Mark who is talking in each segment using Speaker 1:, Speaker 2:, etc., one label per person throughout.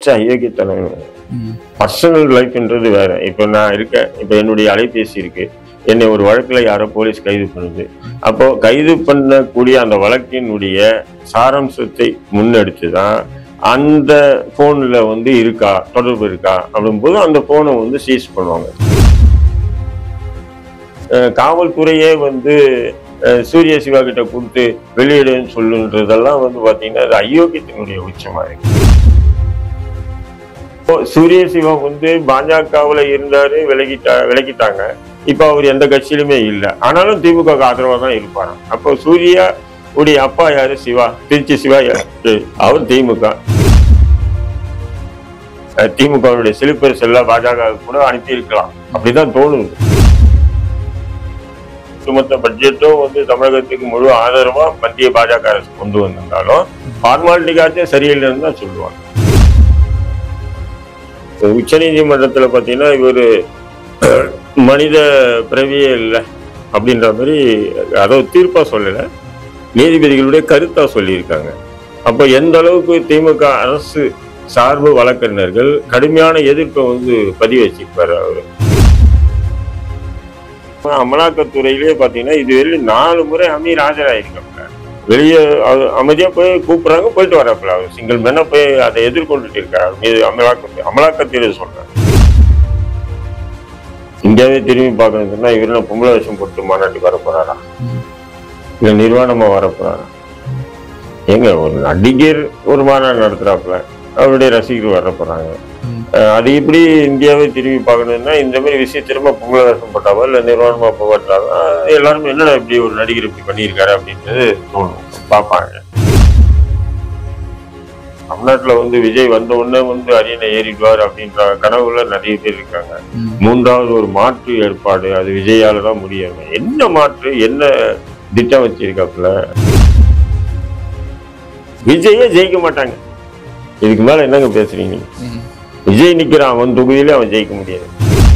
Speaker 1: பச்சை அயோக்கியத்தனம்
Speaker 2: ம்.
Speaker 1: பர்சனல் லைஃப்ன்றது வேற இப்போ நான் இருக்கேன் இப்போ என்னுடைய அலைபேசி இருக்கு என்னை ஒரு வழக்குல யாரோ போலீஸ் கைது பண்ணுது அப்போ கைது பண்ணக்கூடிய அந்த வழக்கினுடைய சாராம்சத்தை முன்னெடுத்து தான் அந்த போன்ல வந்து இருக்கா தொடர்பு இருக்கா அப்படிங்கும்போது அந்த போனை வந்து சீஸ் பண்ணுவாங்க அஹ் காவல்துறையே வந்து அஹ் சூரிய சிவா கிட்ட கொடுத்து வெளியிடுன்னு சொல்லுன்றதெல்லாம் வந்து பாத்தீங்கன்னா அது அயோக்கியத்தினுடைய உச்சமா இருக்கு இப்போ சூரிய சிவா வந்து பாஜகவுல இருந்தாரு விலகிட்டா விலகிட்டாங்க இப்ப அவர் எந்த கட்சியிலுமே இல்லை ஆனாலும் திமுக ஆதரவா தான் இருப்பாராம் அப்போ சூர்யா உடைய அப்பா யாரு சிவா திருச்சி சிவா யாரு அவர் திமுக அஹ் திமுகவுடைய சிலிப்பர் செல்ல பாஜக கூட அனுப்பி இருக்கலாம் அப்படிதான் தோணுது ஒட்டுமொத்த பட்ஜெட்டும் வந்து தமிழகத்துக்கு முழு ஆதரவா மத்திய பாஜக அரசு கொண்டு வந்திருந்தாலும் ஃபார்மாலிட்டிக்காச்சும் சரியில்லைன்னு தான் சொல்லுவாங்க உச்ச நீதிமன்றத்துல பாத்தீங்கன்னா இவரு அஹ், மனித பிறவியே இல்லை அப்படின்ற மாதிரி அதாவது தீர்ப்பா சொல்லல நீதிபதிகளுடைய கருத்தா சொல்லியிருக்காங்க அப்ப எந்த அளவுக்கு திமுக அரசு சார்பு வழக்கறிஞர்கள் கடுமையான எதிர்ப்பை வந்து பதிவு வச்சிருப்பாரு அவரு அமலாக்கத்துறையிலே பாத்தீங்கன்னா இதுவரை நாலு முறை அமீர் ஆஜராயிருக்காங்க வெளியே அது- அமைதியா போய் கூப்பிடுறாங்க போயிட்டு வராப்புல அவர் சிங்கிள் மேனா போய் அதை எதிர்கொண்டுட்டு இருக்காரு மீது அமலாக்கத்துறை அமலாக்கத்துறை சொல்றாங்க இந்தியாவே திரும்பி பார்க்கணும் சொன்னா இவர் என்ன பொம்பளை வேஷம் போட்டு மாநாட்டுக்கு வர போறாரா
Speaker 2: ம்.
Speaker 1: இல்ல நிர்வாணமா வர போறாரா ஏங்க ஒரு நடிகர் ஒரு மாநாடு நடத்துறாப்புல அவருடைய ரசிகர் வர போறாங்க
Speaker 2: ம்.
Speaker 1: அஹ் அது எப்படி இந்தியாவை திரும்பி பார்க்கணும்னா இந்த மாதிரி விஷயம் திரும்ப பொங்கல் வேஷம் போட்டாவோ இல்ல நிர்வாணமா போட்டாவோ எல்லாருமே என்னடா இப்படி ஒரு நடிகர் இப்படி பண்ணியிருக்காரு அப்படின்றது தோணும் பார்ப்பாங்க தமிழ்நாட்டுல வந்து விஜய் வந்த உடனே வந்து அரியணை ஏறிடுவார் அப்படின்ற கனவுல நிறைய பேர் இருக்காங்க
Speaker 2: ம்.
Speaker 1: மூன்றாவது ஒரு மாற்று ஏற்பாடு அது விஜயால தான் முடியும் என்ன மாற்று என்ன திட்டம் வச்சிருக்காப்புல விஜயே ஜெயிக்க மாட்டாங்க இதுக்கு மேல என்னங்க பேசுறீங்க நீங்க?
Speaker 2: ம்.
Speaker 1: விஜய் நிக்கிறான் அவன் தொகுதியிலே அவன் ஜெயிக்க முடியாது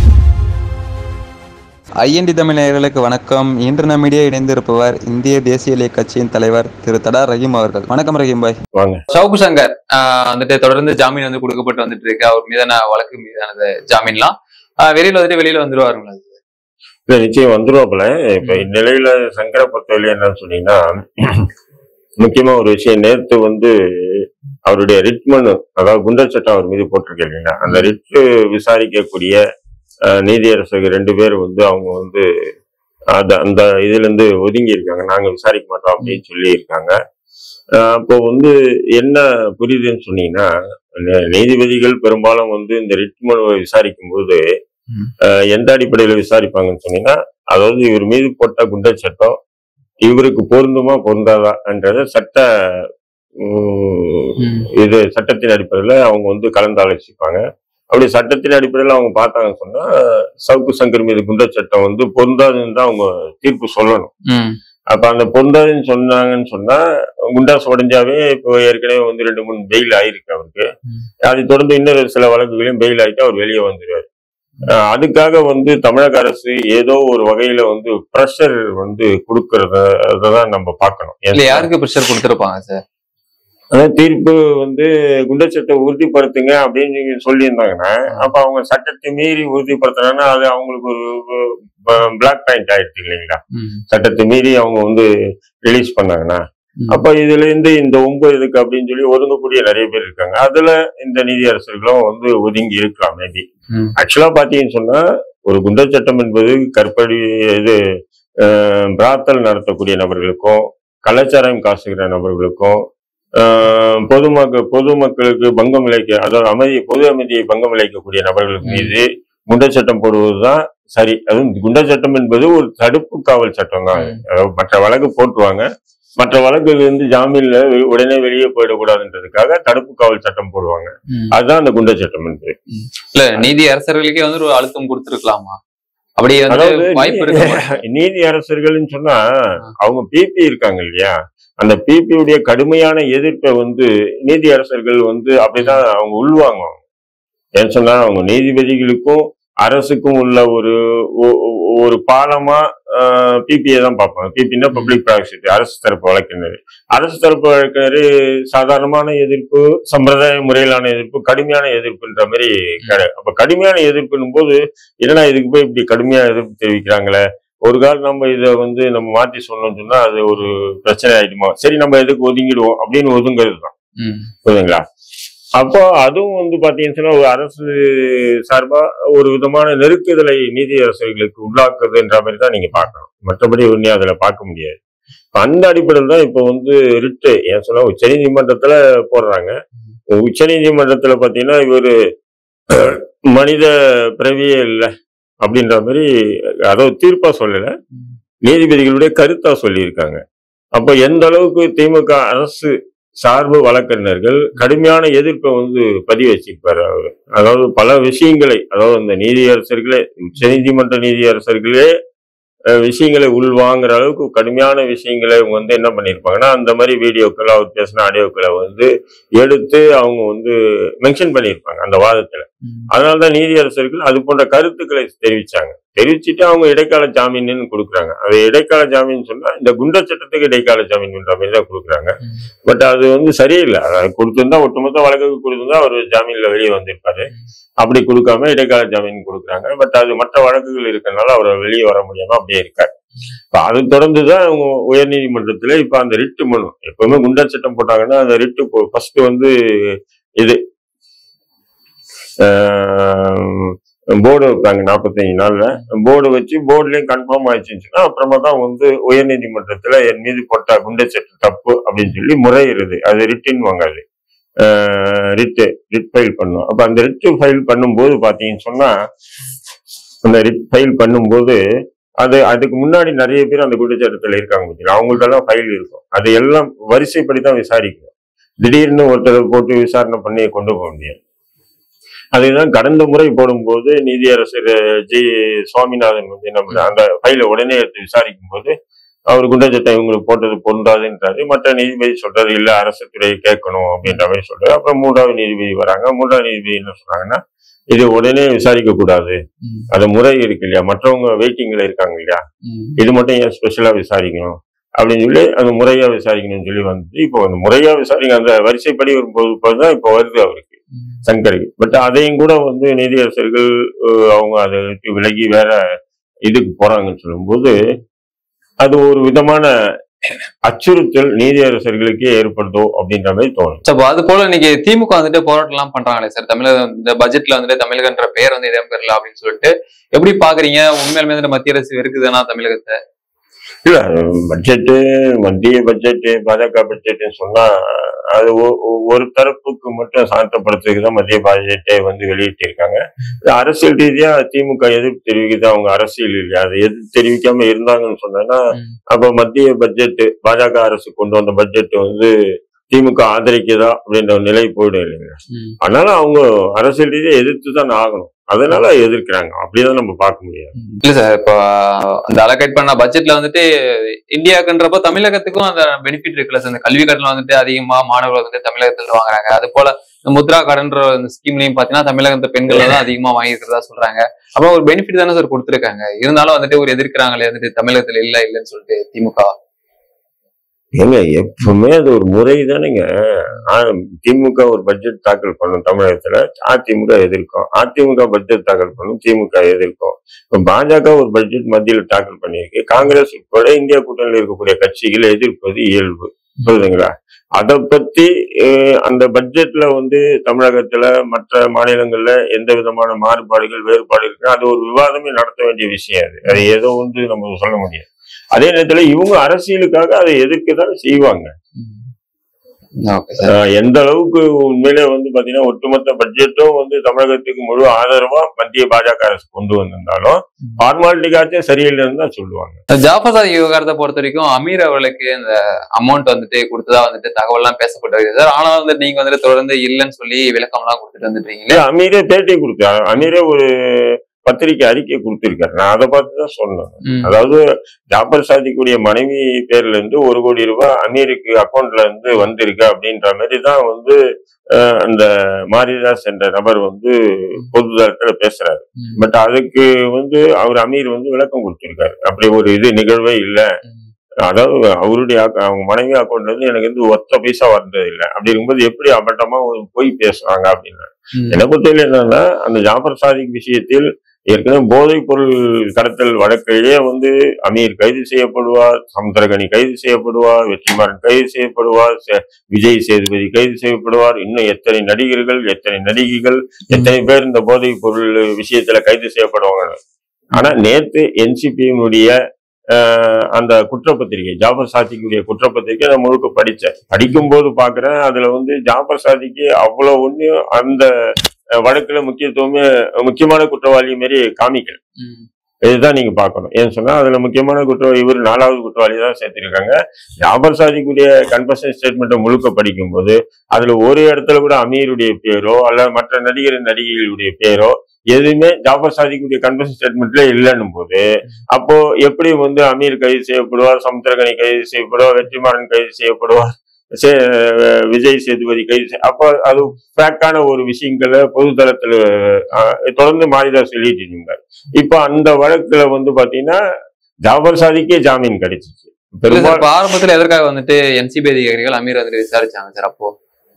Speaker 2: ஐஎன்டி தமிழ் நேயர்களுக்கு வணக்கம் இன்று நம்மிடையே இணைந்திருப்பவர் இந்திய தேசிய இலைய கட்சியின் தலைவர் திரு தடா ரஹீம் அவர்கள் வணக்கம் ரஹீம் பாய்
Speaker 1: வாங்க
Speaker 3: சவுக்கு சங்கர் ஆஹ் வந்துட்டு தொடர்ந்து ஜாமீன் வந்து கொடுக்கப்பட்டு வந்துட்டு இருக்கு அவர் மீதான வழக்கு மீதானது ஜாமீன்லாம் ஆஹ் வெளியில வந்துட்டு வெளியில வந்துருவாருங்களா
Speaker 1: இல்ல நிச்சயம் வந்துருவாப்புல இப்ப இந்நிலையில சங்கர பொறுத்தவரை என்னன்னு சொன்னீங்கன்னா முக்கியமா ஒரு விஷயம் நேத்து வந்து அவருடைய ரிட் மனு அதாவது குண்டர் சட்டம் அவர் மீது போட்டிருக்கேன் இல்லைங்களா அந்த ரிட்டு விசாரிக்கக்கூடிய அஹ், நீதியரசர்கள் ரெண்டு பேர் வந்து அவங்க வந்து அந்த அந்த இதுல இருந்து ஒதுங்கி இருக்காங்க நாங்க விசாரிக்க மாட்டோம் அப்படின்னு சொல்லி இருக்காங்க அஹ், அப்போ வந்து என்ன புரியுதுன்னு சொன்னீங்கன்னா நே- நீதிபதிகள் பெரும்பாலும் வந்து இந்த ரிட் மனுவை விசாரிக்கும் போது
Speaker 2: ம்.
Speaker 1: அஹ், எந்த அடிப்படையில விசாரிப்பாங்கன்னு சொன்னீங்கன்னா அதாவது இவர் மீது போட்ட குண்டர் சட்டம் இவருக்கு பொருந்துமா பொருந்தாதான்றத சட்ட உம்,
Speaker 2: ம்.
Speaker 1: இது சட்டத்தின் அடிப்படையில அவங்க வந்து கலந்து ஆலோசிப்பாங்க அப்படி சட்டத்தின் அடிப்படையில அவங்க பார்த்தாங்கன்னு சொன்னா சவுக்கு சங்கர் மீது குண்டர் சட்டம் வந்து பொருந்தாதுன்னு தான் அவங்க தீர்ப்பு சொல்லணும்
Speaker 3: ம்
Speaker 1: அப்ப அந்த பொருந்தாதுன்னு சொன்னாங்கன்னு சொன்னா குண்டாஸ் உடஞ்சாவே இப்போ ஏற்கனவே வந்து ரெண்டு மூணு பெயில் ஆயிருக்கு அவருக்கு
Speaker 2: ம்.
Speaker 1: அதை தொடர்ந்து இன்னொரு சில வழக்குகளையும் பெயில் ஆயிட்டு அவர் வெளியே வந்துருவாரு அஹ் அதுக்காக வந்து தமிழக அரசு ஏதோ ஒரு வகையில வந்து ப்ரெஷர் வந்து கொடுக்கறத தான் நம்ம பார்க்கணும்
Speaker 3: இல்ல யாருக்கு ப்ரெஷர் கொடுத்துருப்பாங்க சார்
Speaker 1: அதாவது தீர்ப்பு வந்து குண்டச்சட்டை உறுதிப்படுத்துங்க அப்படின்னு நீங்க சொல்லியிருந்தாங்கன்னா அப்ப அவங்க சட்டத்தை மீறி உறுதிப்படுத்தினா அது அவங்களுக்கு ஒரு பிளாக் பாயிண்ட் ஆயிடுச்சு இல்லைங்களா
Speaker 2: ம்.
Speaker 1: சட்டத்தை மீறி அவங்க வந்து ரிலீஸ் பண்ணாங்கன்னா
Speaker 2: ம்.
Speaker 1: அப்ப இதுல இருந்து இந்த ஒன்பது இதுக்கு அப்படின்னு சொல்லி ஒதுங்கக்கூடிய நிறைய பேர் இருக்காங்க அதுல இந்த நீதியரசர்களும் வந்து ஒதுங்கி இருக்கலாம் மேபி
Speaker 2: ம்.
Speaker 1: ஆக்சுவலா பாத்தீங்கன்னு சொன்னா ஒரு குண்டர் சட்டம் என்பது கற்பழி இது அஹ், பிராத்தல் நடத்தக்கூடிய நபர்களுக்கும் கலாச்சாரம் காசுகிற நபர்களுக்கும் ஆஹ், பொதுமக்கள் பொதுமக்களுக்கு பங்கம் விளைக்க அதாவது அமைதி பொது அமைதியை பங்கம் விளைக்கக்கூடிய நபர்களுக்கு
Speaker 2: ம்.
Speaker 1: மீது குண்டர் சட்டம் போடுவதுதான் சரி அதுவும் குண்டர் சட்டம் என்பது ஒரு தடுப்பு காவல் சட்டம் தான்
Speaker 2: ம்.
Speaker 1: அதாவது மற்ற வழக்கு போட்டுருவாங்க மற்ற வழக்குல இருந்து ஜாமீன்ல வெ- உடனே வெளியே போயிடக்கூடாதுன்றதுக்காக தடுப்பு காவல் சட்டம் போடுவாங்க
Speaker 2: ம்.
Speaker 1: அதுதான் அந்த குண்டர் சட்டம் என்பது
Speaker 3: இல்ல நீதி அரசர்களுக்கே வந்து ஒரு அழுத்தம் கொடுத்துருக்கலாமா அப்படி வந்து
Speaker 1: அதாவது
Speaker 3: வாய்ப்பு இருக்கு
Speaker 1: நீதி அரசர்கள்னு சொன்னா அவங்க பிபி இருக்காங்க இல்லையா அந்த பிபி உடைய கடுமையான எதிர்ப்பை வந்து நீதி அரசர்கள் வந்து அப்படிதான் அவங்க உள்வாங்குவாங்க ஏன்னு சொன்னா அவங்க நீதிபதிகளுக்கும் அரசுக்கும் உள்ள ஒரு ஒ- ஒ- ஒரு பாலமா பிபிஏ தான் பார்ப்பாங்க பிபின்னா பப்ளிக் ப்ராசிக்யூட்டி அரசு தரப்பு வழக்கினர் அரசு தரப்பு வழக்கினர் சாதாரணமான எதிர்ப்பு சம்பிரதாய முறையிலான எதிர்ப்பு கடுமையான எதிர்ப்புன்ற மாதிரி கிடையாது அப்ப கடுமையான எதிர்ப்புன்னும் போது என்னடா இதுக்கு போய் இப்படி கடுமையா எதிர்ப்பு தெரிவிக்கிறாங்களே ஒரு கால் நம்ம இதை வந்து நம்ம மாற்றி சொன்னோம்னு சொன்னா அது ஒரு பிரச்சனை ஆயிடுமா சரி நம்ம எதுக்கு ஒதுங்கிடுவோம் அப்படின்னு ஒதுங்கிறது தான்
Speaker 3: ம்.
Speaker 1: புரியுதுங்களா அப்போ அதுவும் வந்து பாத்தீங்கன்னு சொன்னா ஒரு அரசு சார்பா ஒரு விதமான நெருக்குதலை நீதியரசர்களுக்கு உள்ளாக்குதுன்ற மாதிரி தான் நீங்க பார்க்கணும் மற்றபடி ஒன்றும் அதுல பார்க்க முடியாது இப்ப அந்த அடிப்படையில் தான் இப்போ வந்து ரிட்டு ஏன் சொன்னா உச்ச நீதிமன்றத்துல போடுறாங்க உச்ச நீதிமன்றத்துல பாத்தீங்கன்னா இவரு அஹ், மனித பிறவியே இல்லை அப்படின்ற மாதிரி அதாவது தீர்ப்பா சொல்லல நீதிபதிகளுடைய கருத்தா சொல்லியிருக்காங்க அப்ப எந்த அளவுக்கு திமுக அரசு சார்பு வழக்கறிஞர்கள் கடுமையான எதிர்ப்பை வந்து பதிவு வச்சிருப்பாரு அவரு அதாவது பல விஷயங்களை அதாவது அந்த நீதியரசர்களே உச்ச நீதிமன்ற நீதியரசர்களே அஹ், விஷயங்களை உள்வாங்குற அளவுக்கு கடுமையான விஷயங்களை இவங்க வந்து என்ன பண்ணியிருப்பாங்கன்னா அந்த மாதிரி வீடியோக்கள் அவர் பேசின ஆடியோக்களை வந்து எடுத்து அவங்க வந்து மென்ஷன் பண்ணியிருப்பாங்க அந்த வாதத்துல அதனாலதான் நீதியரசர்கள் அது போன்ற கருத்துக்களை தெரிவிச்சாங்க தெரிவிச்சுட்டு அவங்க இடைக்கால ஜாமீன் கொடுக்குறாங்க அது இடைக்கால ஜாமீன் சொன்னா இந்த குண்டர் சட்டத்துக்கு இடைக்கால ஜாமீன்ன்ற மாதிரி தான் கொடுக்குறாங்க பட் அது வந்து சரியில்லை அது கொடுத்திருந்தா ஒட்டுமொத்த வழக்குக்கு கொடுத்திருந்தா அவர் ஜாமீன்ல வெளியே வந்திருப்பாரு அப்படி கொடுக்காம இடைக்கால ஜாமீன் கொடுக்குறாங்க பட் அது மற்ற வழக்குகள் இருக்கறனால அவர் வெளியே வர முடியாம அப்படியே இருக்காரு இப்ப அது தொடர்ந்துதான் அவங்க உயர்நீதிமன்றத்துல இப்ப அந்த ரிட்டு மனு எப்பவுமே குண்டர் சட்டம் போட்டாங்கன்னா அந்த ரிட்டு ஃபர்ஸ்ட் வந்து இது போர்டு வைப்பாங்க நாற்பத்தஞ்சு நாள்ல போர்டு வச்சு போர்டுலயும் கன்ஃபார்ம் ஆயிடுச்சுன்னா அப்புறமா தான் வந்து உயர்நீதிமன்றத்துல என் மீது போட்ட குண்டர் சட்டம் தப்பு அப்படின்னு சொல்லி முறையிடுது அது ரிட்டின் வாங்காது ரிட்டு ரிட் ஃபைல் பண்ணும் அப்ப அந்த ரிட்டு ஃபைல் பண்ணும்போது பாத்தீங்கன்னு சொன்னா அந்த ரிட் ஃபைல் பண்ணும்போது அது அதுக்கு முன்னாடி நிறைய பேர் அந்த குற்றச்சாட்டத்தில் இருக்காங்க பார்த்தீங்களா அவங்கள்ட்ட ஃபைல் இருக்கும் அது எல்லாம் வரிசைப்படி தான் விசாரிக்கணும் திடீர்னு ஒருத்தரை போட்டு விசாரணை பண்ணி கொண்டு போக முடியாது அதுதான் கடந்த முறை போடும்போது நீதியரசர் ஜி சுவாமிநாதன் வந்து நம்ம அந்த ஃபைலை உடனே எடுத்து விசாரிக்கும் போது அவர் குண்டச்சட்டம் இவங்களுக்கு போட்டது பொருந்தாதுன்றாரு மற்ற நீதிபதி சொல்றது இல்ல அரசு துறையை கேட்கணும் அப்படின்ற மாதிரி சொல்றாரு அப்புறம் மூன்றாவது நீதிபதி வராங்க மூன்றாவது நீதிபதி என்ன சொல்றாங்கன்னா இது உடனே விசாரிக்க கூடாது அது முறை இருக்கு இல்லையா மற்றவங்க வெயிட்டிங்ல இருக்காங்க இல்லையா இது மட்டும் ஏன் ஸ்பெஷலா விசாரிக்கணும் அப்படின்னு சொல்லி அது முறையா விசாரிக்கணும்னு சொல்லி வந்து இப்போ அந்த முறையா விசாரிக்க அந்த வரிசைப்படி வரும்போது தான் இப்போ வருது அவருக்கு சங்கருக்கு பட் அதையும் கூட வந்து நீதியரசர்கள் அஹ், அவங்க அதை விட்டு விலகி வேற இதுக்கு போறாங்கன்னு சொல்லும்போது அது ஒரு விதமான அச்சுறுத்தல் நீதியரசர்களுக்கே ஏற்படுதோ அப்படின்ற மாதிரி தோணும்
Speaker 3: So, அப்போ அது போல இன்னைக்கு திமுக வந்துட்டு போராட்டம் எல்லாம் பண்றாங்களே சார் தமிழக இந்த பட்ஜெட்ல வந்துட்டு தமிழகன்ற பெயர் வந்து இடம்பெறல அப்படின்னு சொல்லிட்டு எப்படி பாக்குறீங்க உண்மையிலுமே வந்துட்டு மத்திய அரசு இருக்குதுன்னா தமிழகத்தை
Speaker 1: இல்ல பட்ஜெட்டு மத்திய பட்ஜெட்டு பாஜக பட்ஜெட்னு சொன்னா அது ஒ- ஒ- ஒரு தரப்புக்கு மட்டும் சாந்தப்படுத்துறதுக்கு தான் மத்திய பட்ஜெட்டை வந்து வெளியிட்டிருக்காங்க இது அரசியல் ரீதியா திமுக எதிர்ப்பு தெரிவிக்குது அவங்க அரசியல் இல்லையா அதை எதிர்ப்பு தெரிவிக்காம இருந்தாங்கன்னு சொன்னா அப்ப மத்திய பட்ஜெட் பாஜக அரசு கொண்டு வந்த பட்ஜெட் வந்து திமுக ஆதரிக்குதா அப்படின்ற ஒரு நிலை போயிடும் இல்லைங்க அதனால அவங்க அரசியல் ரீதியா எதிர்த்து தான் ஆகணும் அதனால எதிர்க்கிறாங்க அப்படிதான் நம்ம பார்க்க முடியாது
Speaker 3: இல்ல சார் இப்போ அந்த அலோகேட் பண்ண பட்ஜெட்ல வந்துட்டு இந்தியாக்குன்றப்போ தமிழகத்துக்கும் அந்த பெனிஃபிட் இருக்குல்ல சார் இந்த கல்வி கடன் வந்துட்டு அதிகமா மாணவர்கள் வந்துட்டு தமிழகத்துல வாங்குறாங்க அது போல இந்த முத்ரா கடன்ற இந்த ஸ்கீம்லயும் பாத்தீங்கன்னா தமிழகத்து பெண்கள் தான் அதிகமா வாங்கியிருக்கிறதா சொல்றாங்க அப்ப ஒரு பெனிஃபிட் தானே சார் கொடுத்துருக்காங்க இருந்தாலும் வந்துட்டு ஒரு எதிர்க்கிறாங்களே வந்துட்டு தமிழகத்துல இல்ல இல்லைன்னு சொல்லிட்டு திமுக
Speaker 1: ஏங்க எப்பவுமே அது ஒரு முறை தானேங்க ஆ- திமுக ஒரு பட்ஜெட் தாக்கல் பண்ணும் தமிழகத்துல அதிமுக எதிர்க்கும் அதிமுக பட்ஜெட் தாக்கல் பண்ணும் திமுக எதிர்க்கும் இப்ப பாஜக ஒரு பட்ஜெட் மத்தியில தாக்கல் பண்ணியிருக்கு காங்கிரஸ் உட்பட இந்தியா கூட்டணியில் இருக்கக்கூடிய கட்சிகள் எதிர்ப்பது இயல்பு புரியுதுங்களா அதை பத்தி அஹ், அந்த பட்ஜெட்ல வந்து தமிழகத்துல மற்ற மாநிலங்கள்ல எந்த விதமான மாறுபாடுகள் வேறுபாடு இருக்கு அது ஒரு விவாதமே நடத்த வேண்டிய விஷயம் அது அது ஏதோ வந்து நம்ம சொல்ல முடியாது அதே நேரத்துல இவங்க அரசியலுக்காக அதை எதிர்க்க தான் செய்வாங்க
Speaker 3: ஓகே சார்
Speaker 1: ஆஹ் எந்த அளவுக்கு உண்மையிலே வந்து பாத்தீங்கன்னா ஒட்டுமொத்த பட்ஜெட்டும் வந்து தமிழகத்துக்கு முழு ஆதரவா மத்திய பாஜக அரசு கொண்டு வந்திருந்தாலும் ஃபார்மாலிட்டிக்காச்சும் சரியில்லைன்னு தான் சொல்லுவாங்க
Speaker 3: ஜாஃபர் சாதிக் விவகாரத்தை பொறுத்த வரைக்கும் அமீர் அவர்களுக்கு இந்த அமௌண்ட் வந்துட்டு கொடுத்ததா வந்துட்டு தகவல் எல்லாம் பேசப்பட்டு வருது சார் ஆனா வந்துட்டு நீங்க வந்துட்டு தொடர்ந்து இல்லைன்னு சொல்லி விளக்கம் எல்லாம் கொடுத்துட்டு வந்துட்டு இருக்கீங்களே
Speaker 1: இல்ல, அமீரே பேட்டி கொடுத்தாரு அமீரே ஒரு பத்திரிக்கை அறிக்கை கொடுத்திருக்காரு நான் அதை பார்த்து தான் சொன்னேன்
Speaker 3: ம்.
Speaker 1: அதாவது ஜாபர் சாதிக்குடைய மனைவி பேர்ல இருந்து ஒரு கோடி ரூபாய் அமீருக்கு அக்கௌண்ட்ல இருந்து வந்திருக்கு அப்படின்ற மாதிரி தான் வந்து அஹ், அந்த மாரிதாஸ் என்ற நபர் வந்து பொது தளத்துல பேசுறாரு
Speaker 3: ம்.
Speaker 1: பட் அதுக்கு வந்து அவர் அமீர் வந்து விளக்கம் கொடுத்திருக்காரு அப்படி ஒரு இது நிகழ்வே இல்ல
Speaker 3: ம்.
Speaker 1: அதாவது அவருடைய அக்க- அவங்க மனைவி அக்கௌண்ட்ல இருந்து எனக்கு வந்து ஒத்த பைசா வந்தது இல்லை அப்படி இருக்கும்போது எப்படி அபட்டமா ஒரு பொய் பேசுறாங்க அப்படின்னு
Speaker 3: ம்.
Speaker 1: என்னை பொறுத்தவரை என்னன்னா அந்த ஜாஃபர் சாதிக் விஷயத்தில் ஏற்கனவே போதைப் பொருள் கடத்தல் வழக்கிலேயே வந்து அமீர் கைது செய்யப்படுவார் சமுத்திரகனி கைது செய்யப்படுவார் வெற்றிமாறன் கைது செய்யப்படுவார் சே- விஜய் சேதுபதி கைது செய்யப்படுவார் இன்னும் எத்தனை நடிகர்கள் எத்தனை நடிகைகள் எத்தனை பேர் இந்த போதைப் பொருள் விஷயத்துல கைது செய்யப்படுவாங்க ஆனா நேத்து என்சிபியினுடைய அந்த குற்றப்பத்திரிகை ஜாபர் சாதிக்குடைய குற்றப்பத்திரிகை நான் முழுக்க படிச்சேன் படிக்கும்போது பாக்குறேன் அதுல வந்து ஜாபர் சாதிக்கு அவ்வளவு ஒண்ணு அந்த அஹ், வழக்குல முக்கியத்துவமே முக்கியமான குற்றவாளி மாரி காமிக்கல
Speaker 3: ம்.
Speaker 1: இதுதான் நீங்க பார்க்கணும் ஏன்னு சொன்னா அதுல முக்கியமான குற்றவாளி இவர் நாலாவது குற்றவாளி தான் சேர்த்திருக்காங்க ஜாபர் சாதிக்குடைய கன்ஃபஷன் ஸ்டேட்மெண்ட்டை முழுக்க படிக்கும்போது அதுல ஒரு இடத்துல கூட அமீருடைய பேரோ அல்ல மற்ற நடிகர் நடிகைகளுடைய பேரோ எதுவுமே ஜாபர் சாதிக்குடைய கன்ஃபஷன் ஸ்டேட்மெண்ட்ல இல்லைன்னும் போது அப்போ எப்படி வந்து அமீர் கைது செய்யப்படுவார் சமுத்திரகனி கைது செய்யப்படுவார் வெற்றிமாறன் கைது செய்யப்படுவார் சே- விஜய் சேதுபதி கைது செய்- அப்போ அது ஃபேக்டான ஒரு விஷயங்களை பொது தளத்துல அஹ், தொடர்ந்து மாரிதாஸ் சொல்லிட்டு இருந்தார் இப்போ அந்த வழக்குல வந்து பாத்தீங்கன்னா ஜாபர் சாதிக்கே ஜாமீன் கிடைச்சிச்சு
Speaker 3: இல்ல சார்
Speaker 1: பெரும்பாலும்
Speaker 3: இப்ப ஆரம்பத்துல எதற்காக வந்துட்டு என்சிபி அதிகாரிகள் அமீர் வந்துட்டு விசாரிச்சாங்க சார் அப்போ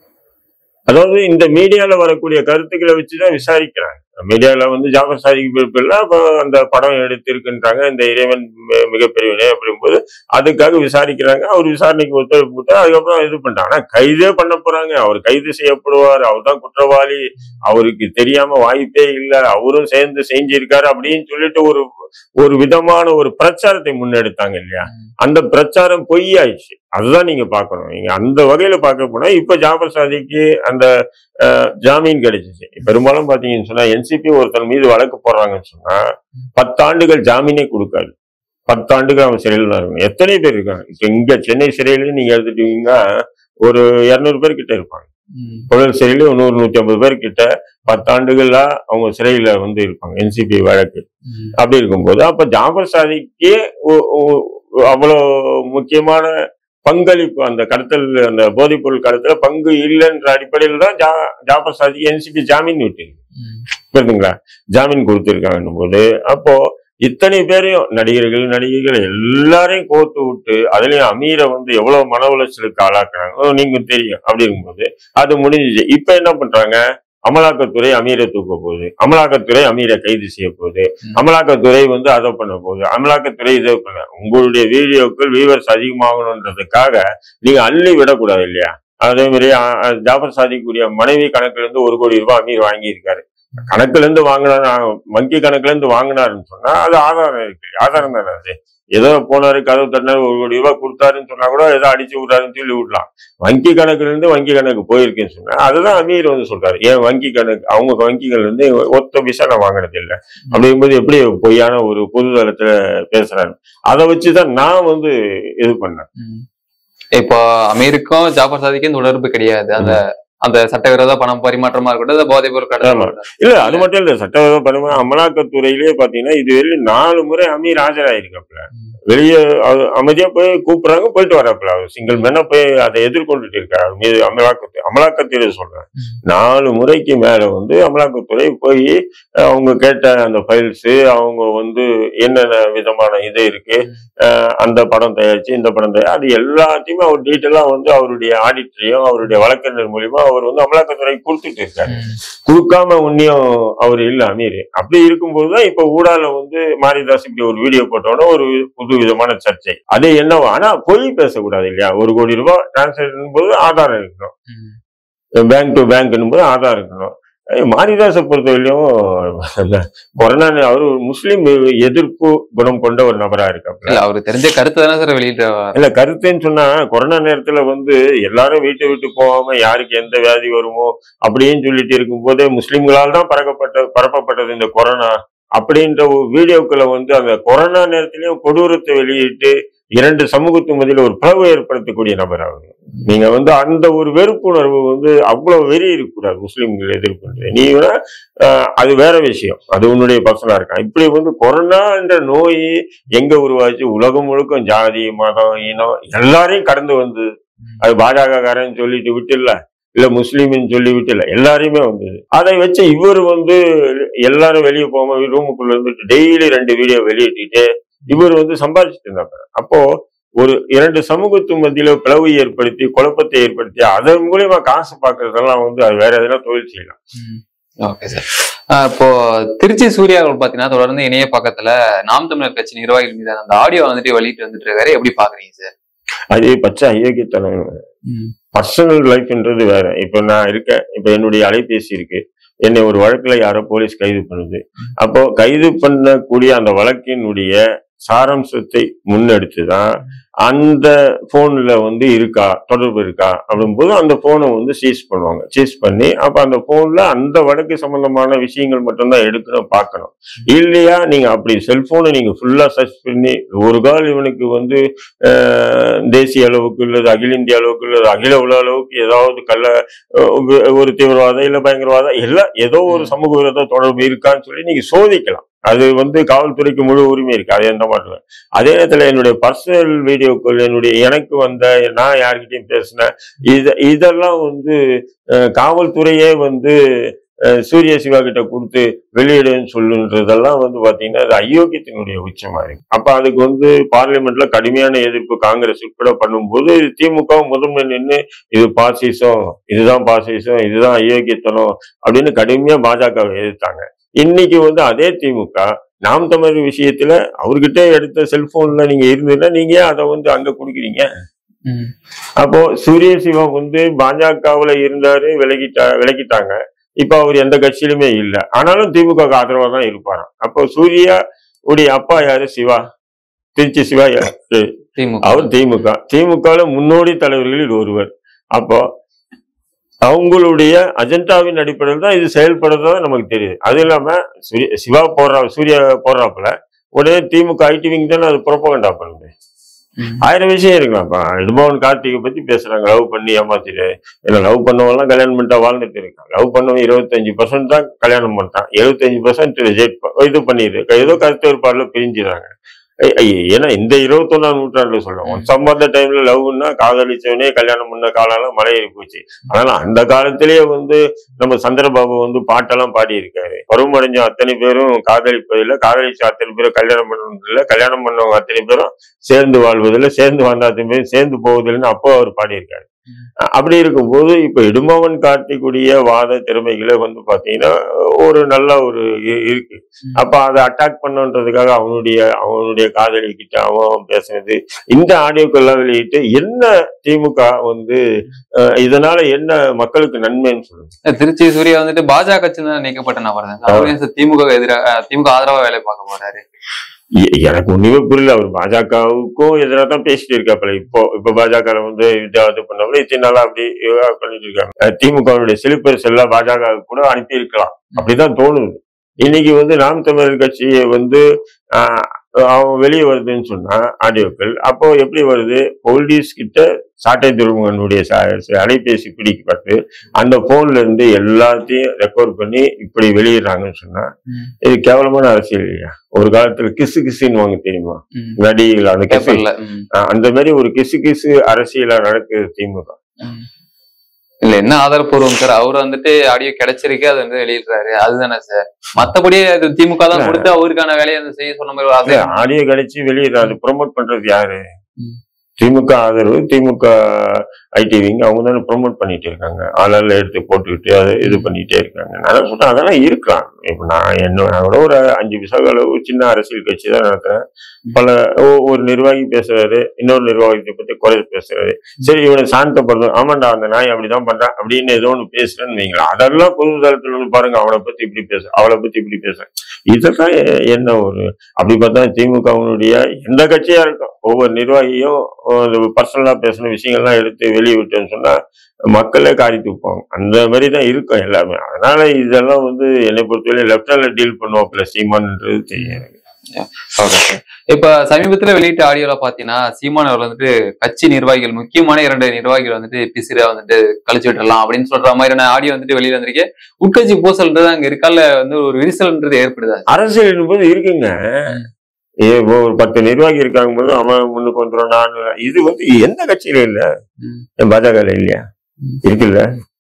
Speaker 1: அதாவது இந்த மீடியால வரக்கூடிய கருத்துக்களை வச்சுதான் விசாரிக்கிறாங்க மீடியால வந்து ஜாபர் சாதிக்கு பிறப்பில்ல அப்போ அந்த படம் எடுத்திருக்குன்றாங்க இந்த இறைவன் மி- மிகப்பெரியவனே அப்படிங்கும்போது அதுக்காக விசாரிக்கிறாங்க அவர் விசாரணைக்கு ஒத்துழைப்பு கொடுத்தா அதுக்கப்புறம் இது பண்ணிட்டாங்க ஆனா கைதே பண்ண போறாங்க அவர் கைது செய்யப்படுவார் அவர் தான் குற்றவாளி அவருக்கு தெரியாம வாய்ப்பே இல்லை அவரும் சேர்ந்து செஞ்சிருக்காரு அப்படின்னு சொல்லிட்டு ஒரு ஒரு விதமான ஒரு பிரச்சாரத்தை முன்னெடுத்தாங்க இல்லையா அந்த பிரச்சாரம் பொய்யாயிடுச்சு அதுதான் நீங்க பார்க்கணும் நீங்க அந்த வகையில பார்க்க போனா இப்ப ஜாபர் சாதிக்கு அந்த அஹ், ஜாமீன் கிடைச்சிச்சு பெரும்பாலும் பாத்தீங்கன்னு சொன்னா என்சிபி ஒருத்தர் மீது வழக்கு போடுறாங்கன்னு சொன்னா பத்தாண்டுகள் ஜாமீனே கொடுக்காது பத்தாண்டுகள் அவன் சிறையில் தான் இருக்கணும் எத்தனை பேர் இருக்காங்க இப்ப இங்க சென்னை சிறையில நீங்க எடுத்துட்டீங்கன்னா ஒரு இருநூறு பேர் கிட்ட இருப்பாங்க
Speaker 3: ம்.
Speaker 1: புழல் சிறையில நூறு நூத்தி ஐம்பது பேர் கிட்ட பத்தாண்டுகளா அவங்க சிறையில வந்து இருப்பாங்க என்சிபி வழக்கு
Speaker 3: ம்.
Speaker 1: அப்படி இருக்கும்போது அப்ப ஜாபர் சாதிக்கே ஒ- ஒ- அவ்வளவு முக்கியமான பங்களிப்பு அந்த கடத்தல் அந்த போதைப் பொருள் கடத்தல பங்கு இல்லைன்ற அடிப்படையில் தான் ஜா ஜாபர் சாதிக்கு என்சிபி ஜாமீன் விட்டு
Speaker 3: ம்.
Speaker 1: புரியுதுங்களா ஜாமீன் கொடுத்திருக்காங்கன்னும் போது அப்போ இத்தனை பேரையும் நடிகர்கள் நடிகைகள் எல்லாரையும் கோர்த்து விட்டு அதுலயும் அமீரை வந்து எவ்வளவு மன உளைச்சலுக்கு ஆளாக்குறாங்க ஓ, நீங்க தெரியும் அப்படி இருக்கும்போது அது முடிஞ்சுச்சு இப்ப என்ன பண்றாங்க அமலாக்கத்துறை அமீரை தூக்க போகுது அமலாக்கத்துறை அமீரை கைது செய்ய போகுது
Speaker 3: ம்.
Speaker 1: அமலாக்கத்துறை வந்து அதை பண்ண போகுது அமலாக்கத்துறை இதை பண்ண உங்களுடைய வீடியோக்கள் வியூவர்ஸ் அதிகமாகணுன்றதுக்காக நீங்க அள்ளி விடக்கூடாது இல்லையா அதே மாதிரி அ- அ, ஜாஃபர் சாதிக்குரிய மனைவி கணக்குல இருந்து ஒரு கோடி ரூபாய் அமீர் வாங்கியிருக்காரு கணக்குல இருந்து வாங்கினா வங்கி கணக்குல இருந்து வாங்கினாருன்னு சொன்னா அது ஆதாரம் இருக்கு ஆதாரம் தானே அது ஏதோ போனாரு கதவு தட்டினாரு ஒரு கோடி ரூபாய் கொடுத்தாருன்னு சொன்னா கூட ஏதோ அடிச்சு விட்டாருன்னு சொல்லி விடலாம் வங்கி கணக்குல இருந்து வங்கி கணக்கு போயிருக்குன்னு சொன்னா அதுதான் அமீர் வந்து சொல்றாரு ஏன் வங்கி கணக்கு அவங்க வங்கிகள் இருந்து ஒத்த பைசா நான் வாங்கினது இல்லை அப்படிங்கும்போது எப்படி பொய்யான ஒரு பொது தளத்துல பேசுறாரு அதை வச்சுதான் நான் வந்து இது பண்ணேன்
Speaker 3: ம். இப்போ அமீருக்கும் ஜாஃபர் சாதிக்கும் தொடர்பு கிடையாது அந்த அந்த சட்டவிரோத பணம் பரிமாற்றமா இருக்கட்டும் அந்த போதைப் பொருள் கடத்தல்
Speaker 1: ஆமா.
Speaker 3: இருக்கட்டும்.
Speaker 1: இல்ல அது மட்டும் இல்ல சட்டவிரோத பரிமாணம் அமலாக்கத்துறையிலேயே பாத்தீங்கன்னா இதுவரை நாலு முறை அமீர் ஆஜராயிருக்காப்ல
Speaker 3: ம்.
Speaker 1: வெளியே அது அமைதியா போய் கூப்பிடுறாங்க போயிட்டு வராப்புல அவர் சிங்கிள் மேனா போய் அதை எதிர்கொண்டுட்டு இருக்காரு அவர் மீது அமலாக்கத்துறை அமலாக்கத்துறை சொல்றேன்
Speaker 3: ம்.
Speaker 1: நாலு முறைக்கு மேல வந்து அமலாக்கத்துறை போய் அஹ், அவங்க கேட்ட அந்த ஃபைல்ஸ் அவங்க வந்து என்னென்ன விதமான இது இருக்கு அஹ், அந்த படம் தயாரிச்சு இந்த படம் தயாரிச்சு அது எல்லாத்தையுமே அவர் டீட்டெயிலா வந்து அவருடைய ஆடிட்டரையும் அவருடைய வழக்கறிஞர் மூலியமா அவர் வந்து அமலாக்கத்துறை கொடுத்துட்டு இருக்காரு
Speaker 3: ம்.
Speaker 1: கொடுக்காம உன்னியும் அவர் இல்ல அமீர் அப்படி இருக்கும்போதுதான் இப்ப ஊடால வந்து மாரிதாஸ் இப்படி ஒரு வீடியோ போட்டோட ஒரு புது விதமான சர்ச்சை அது என்னவோ ஆனா பொய் பேசக்கூடாது இல்லையா ஒரு கோடி ரூபாய் டிரான்சாக்ஷன் போது ஆதாரம் இருக்கணும்
Speaker 3: ம்.
Speaker 1: பேங்க் டு பேங்க் போது ஆதாரம் இருக்கணும் அஹ் மாரிதாஸை பொறுத்தவரையிலும் அந்த கொரோனா அவர் ஒரு முஸ்லீம் எதிர்ப்பு குணம் கொண்ட ஒரு நபரா இருக்காப்ல
Speaker 3: இல்ல அவரு தெரிஞ்ச கருத்து தானே சார் வெளியிட்ட
Speaker 1: இல்ல கருத்துன்னு சொன்னா கொரோனா நேரத்துல வந்து எல்லாரும் வீட்டை விட்டு போகாம யாருக்கு எந்த வியாதி வருமோ அப்படின்னு சொல்லிட்டு இருக்கும்போது முஸ்லிம்களால் தான் பறக்கப்பட்ட பரப்பப்பட்டது இந்த கொரோனா அப்படின்ற ஒரு வீடியோக்களை வந்து அந்த கொரோனா நேரத்திலயும் கொடூரத்தை வெளியிட்டு இரண்டு சமூகத்து மத்தியில ஒரு பிளவு ஏற்படுத்தக்கூடிய நபர் அவர் நீங்க வந்து அந்த ஒரு வெறுப்புணர்வு வந்து அவ்வளவு வெறி இருக்கக்கூடாது முஸ்லிம்கள் எதிர்ப்பு நீ வேணா ஆஹ், அது வேற விஷயம் அது உன்னுடைய பர்சனலா இருக்கான் இப்படி வந்து கொரோனா என்ற நோய் எங்க உருவாச்சு உலகம் முழுக்க ஜாதி மதம் இனம் எல்லாரையும் கடந்து வந்து அது பாஜக காரன் சொல்லிட்டு விட்டு இல்ல இல்ல முஸ்லீம்னு சொல்லி விட்டு இல்ல எல்லாரையுமே வந்தது அதை வச்சு இவர் வந்து எல்லாரும் வெளியே போகாம ரூமுக்குள்ள இருந்துட்டு டெய்லி ரெண்டு வீடியோ வெளியிட்டுட்டு இவர் வந்து சம்பாதிச்சுட்டு இருந்தாங்க அப்போ ஒரு இரண்டு சமூகத்து மத்தியில பிளவு ஏற்படுத்தி குழப்பத்தை ஏற்படுத்தி அதன் மூலியமா காசு பார்க்கறதெல்லாம் வந்து அது வேற எதனா தொழில் செய்யலாம்
Speaker 3: ஓகே சார் இப்போ திருச்சி சூர்யா அவர்கள் பாத்தீங்கன்னா தொடர்ந்து இணைய பக்கத்துல நாம் தமிழர் கட்சி நிர்வாகிகள் மீதான அந்த ஆடியோ வந்துட்டு வெளியிட்டு வந்துட்டு இருக்காரு எப்படி பாக்குறீங்க சார்
Speaker 1: அது பச்சை அயோக்கியத்தனம் பர்சனல் லைஃப்ன்றது வேற இப்ப நான் இருக்கேன் இப்ப என்னுடைய அலைபேசி இருக்கு என்னை ஒரு வழக்குல யாரோ போலீஸ் கைது பண்ணுது அப்போ கைது பண்ணக்கூடிய அந்த வழக்கினுடைய சாராம்சத்தை முன்னெடுத்துதான் அந்த போன்ல வந்து இருக்கா தொடர்பு இருக்கா அப்படிங்கும்போது அந்த போனை வந்து சீஸ் பண்ணுவாங்க சீஸ் பண்ணி அப்ப அந்த போன்ல அந்த வழக்கு சம்பந்தமான விஷயங்கள் மட்டும்தான் எடுக்கணும் பார்க்கணும் இல்லையா நீங்க அப்படி செல்போனை நீங்க ஃபுல்லா சர்ச் பண்ணி ஒரு கால் இவனுக்கு வந்து அஹ், தேசிய அளவுக்கு இல்லது அகில இந்திய அளவுக்கு இல்லது அகில உலக அளவுக்கு ஏதாவது கள்ள அஹ், ஒரு- ஒரு தீவிரவாதம் இல்ல பயங்கரவாதம் எல்லாம் ஏதோ ஒரு சமூக விரோத தொடர்பு இருக்கான்னு சொல்லி நீங்க சோதிக்கலாம் அது வந்து காவல்துறைக்கு முழு உரிமை இருக்கு அது எந்த மாற்றம் அதே நேரத்துல என்னுடைய பர்சனல் வீடியோக்கள் என்னுடைய எனக்கு வந்த நான் யார்கிட்டயும் பேசினேன் இத இதெல்லாம் வந்து அஹ், காவல்துறையே வந்து அஹ், சூரிய சிவா கிட்ட கொடுத்து வெளியிடுன்னு சொல்லுன்றதெல்லாம் வந்து பாத்தீங்கன்னா அது அயோக்கியத்தினுடைய உச்சமா இருக்கு அப்ப அதுக்கு வந்து பார்லிமெண்ட்ல கடுமையான எதிர்ப்பு காங்கிரஸ் உட்பட பண்ணும்போது திமுக முதன்மை நின்று இது பாசிசம் இதுதான் பாசிசம் இதுதான் அயோக்கியத்தனம் அப்படின்னு கடுமையா பாஜகவை எதிர்த்தாங்க இன்னைக்கு வந்து அதே திமுக நாம் தமிழர் விஷயத்துல அவர்கிட்ட எடுத்த செல்போன்ல நீங்க இருந்ததுன்னா நீங்க ஏன் அதை வந்து அங்க கொடுக்குறீங்க அப்போ சூரிய சிவா வந்து பாஜகவுல இருந்தாரு விலகிட்டா விலகிட்டாங்க இப்ப அவர் எந்த கட்சியிலுமே இல்ல ஆனாலும் திமுக ஆதரவா தான் இருப்பாராம் அப்போ சூர்யா உடைய அப்பா யாரு சிவா திருச்சி சிவா யாரு
Speaker 3: திமுக
Speaker 1: அவர் திமுக திமுகல முன்னோடி தலைவர்களில் ஒருவர் அப்போ அவங்களுடைய அஜெண்டாவின் அடிப்படையில் தான் இது செயல்படுறதா நமக்கு தெரியுது அது இல்லாம சூரிய சிவா போடுறா சூர்யா போடுறாப்புல உடனே திமுக ஐடி விங் தானே அது புறப்பகண்டா பண்ணுது
Speaker 3: ம்.
Speaker 1: ஆயிரம் விஷயம் இருக்கலாம்ப்பா இடுமோகன் கார்த்திகை பத்தி பேசுறாங்க லவ் பண்ணி ஏமாத்திட்டு ஏன்னா லவ் பண்ணவங்கலாம் கல்யாணம் பண்ணிட்டா வாழ்ந்துட்டு இருக்கான் லவ் பண்ணவன் இருபத்தஞ்சு பர்சன்ட் தான் கல்யாணம் பண்ணிட்டான் எழுபத்தஞ்சு பர்சன்ட் ரிஜெக்ட் இது பண்ணிடு ஏதோ கருத்து வேறுபாடுல பிரிஞ்சுறாங்க ஐ- ஐ, ஏன்னா இந்த இருபத்தொன்னாம் நூற்றாண்டுல சொல்லுவோம் சம்பந்த டைம்ல லவ்னா காதலிச்சவனே கல்யாணம் பண்ண காலம் மலை ஏறி போச்சு அதனால அந்த காலத்திலேயே வந்து நம்ம சந்திரபாபு வந்து பாட்டெல்லாம் பாடி இருக்காரு பருவமடைஞ்ச அத்தனை பேரும் காதலிப்பதில்லை காதலிச்ச அத்தனை பேரும் கல்யாணம் பண்ணதில்லை கல்யாணம் பண்ணவங்க அத்தனை பேரும் சேர்ந்து வாழ்வதில்லை சேர்ந்து வாழ்ந்த அத்தனை பேரும் சேர்ந்து போவதில்லைன்னு அப்போ அவர் பாடியிருக்காரு அஹ் அப்படி இருக்கும்போது இப்ப இடும்பவன் காட்டிக்கூடிய வாத திறமைகளை வந்து பாத்தீங்கன்னா ஒரு நல்ல ஒரு இ- இருக்கு அப்ப அதை அட்டாக் பண்ணன்றதுக்காக அவனுடைய அவனுடைய காதலி கிட்ட அவன் பேசுனது இந்த ஆடியோக்கெல்லாம் வெளியிட்டு என்ன திமுக வந்து அஹ், இதனால என்ன மக்களுக்கு நன்மைன்னு சொல்லுங்க
Speaker 3: திருச்சி சூர்யா வந்துட்டு பாஜக கட்சி தான் நீக்கப்பட்ட நபர் தான் அவர் ஏன் சார் திமுக எதிராக திமுக ஆதரவா வேலை பார்க்க போறாரு
Speaker 1: எ- எனக்கு ஒண்ணுமே புரியல அவர் பாஜகவுக்கும் எதிராக தான் பேசிட்டு இருக்காப்புல இப்போ இப்ப பாஜக வந்து இதாவது பண்ணவங்க இத்தனை நாளா அப்படி இதுவா பண்ணிட்டு இருக்காங்க அஹ் திமுகவுடைய சிலிப்பர்ஸ் எல்லாம் பாஜக கூட அனுப்பி இருக்கலாம் அப்படிதான் தோணுது இன்னைக்கு வந்து நாம் தமிழர் கட்சியை வந்து ஆஹ், அவன் வெளியே வருதுன்னு சொன்னா ஆடியோக்கள் அப்போ எப்படி வருது போலீஸ் கிட்ட சாட்டை துருவனுடைய அலைபேசி பிடிக்கப்பட்டு அந்த போன்ல இருந்து எல்லாத்தையும் ரெக்கார்ட் பண்ணி இப்படி வெளியிடுறாங்கன்னு சொன்னா
Speaker 3: ம்.
Speaker 1: இது கேவலமான அரசியல் இல்லையா ஒரு காலத்துல கிசு கிசுன்னு வாங்க தெரியுமா
Speaker 3: ம்.
Speaker 1: நடிகள் அந்த கிசு
Speaker 3: பேப்பர்ல ம்.
Speaker 1: ஆஹ் அந்த மாதிரி ஒரு கிசு கிசு அரசியலா நடக்குது திமுக
Speaker 3: ம். இல்ல என்ன ஆதாரப்பூர்வம் சார் அவர் வந்துட்டு ஆடியோ கிடைச்சிருக்கு அது வந்து வெளியிடுறாரு அதுதானே சார் மத்தபடி அது திமுக தான் கொடுத்து அவருக்கான வேலையை அந்த செய்ய சொன்ன மாதிரி ஒரு ஆசை
Speaker 1: ஆடியோ கிடைச்சு வெளியிடுறாரு ப்ரோமோட் பண்றது யாரு
Speaker 3: ம்.
Speaker 1: திமுக ஆதரவு திமுக ஐடி விங் அவங்க தானே ப்ரோமோட் பண்ணிட்டு இருக்காங்க ஆளால எடுத்து போட்டுக்கிட்டு அதை இது பண்ணிட்டே இருக்காங்க நான் சொல்றேன் அதெல்லாம் இருக்கலாம் இப்ப நான் என்னோட ஒரு அஞ்சு விசா அளவு சின்ன அரசியல் கட்சி தான் நடத்துறேன் பல ஒ- ஒரு நிர்வாகி பேசுறாரு இன்னொரு நிர்வாகத்தை பத்தி குறை பேசுறாரு சரி இவனை சாந்தப்படுத்தும் ஆமாண்டா அந்த நாய் அப்படிதான் பண்றான் அப்படின்னு ஏதோ ஒண்ணு பேசுறேன்னு வைங்களா அதெல்லாம் பொது தளத்துல வந்து பாருங்க அவளை பத்தி இப்படி பேச அவளை பத்தி இப்படி பேசுறேன் இதெல்லாம் எ- என்ன ஒரு அப்படி பார்த்தா திமுகவினுடைய எந்த கட்சியா இருக்கும் ஒவ்வொரு நிர்வாகியும் பர்சனலா பேசின விஷயங்கள்லாம் எடுத்து வெளியே விட்டேன்னு சொன்னா மக்களே காரி தூப்பாங்க அந்த மாதிரி தான் இருக்கும் எல்லாமே அதனால இதெல்லாம் வந்து என்னை பொறுத்தவரை லெப்டால டீல் பண்ணுவாப்புல சீமான்ன்றது தெரியும் எனக்கு.
Speaker 3: ஓகே சார் இப்ப சமீபத்துல வெளியிட்ட ஆடியோல பாத்தீங்கன்னா சீமான் அவர் வந்துட்டு கட்சி நிர்வாகிகள் முக்கியமான இரண்டு நிர்வாகிகள் வந்துட்டு பிசிற வந்துட்டு கழிச்சு விட்டுறலாம் அப்படின்னு சொல்ற மாதிரியான ஆடியோ வந்துட்டு வெளியில வந்திருக்கு உட்கட்சி பூசல்ன்றது அங்க இருக்கால வந்து ஒரு விரிசல்ன்றது ஏற்படுதா
Speaker 1: அரசியல் என்பது இருக்குங்க ஏ, இப்போ ஒரு பத்து நிர்வாகி இருக்காங்க போது அவன் முன்னுக்கு வந்துடும் நான் இது வந்து எந்த கட்சியில இல்ல
Speaker 3: ம்.
Speaker 1: என் பாஜக இல்லையா
Speaker 3: ம்.
Speaker 1: இருக்குல்ல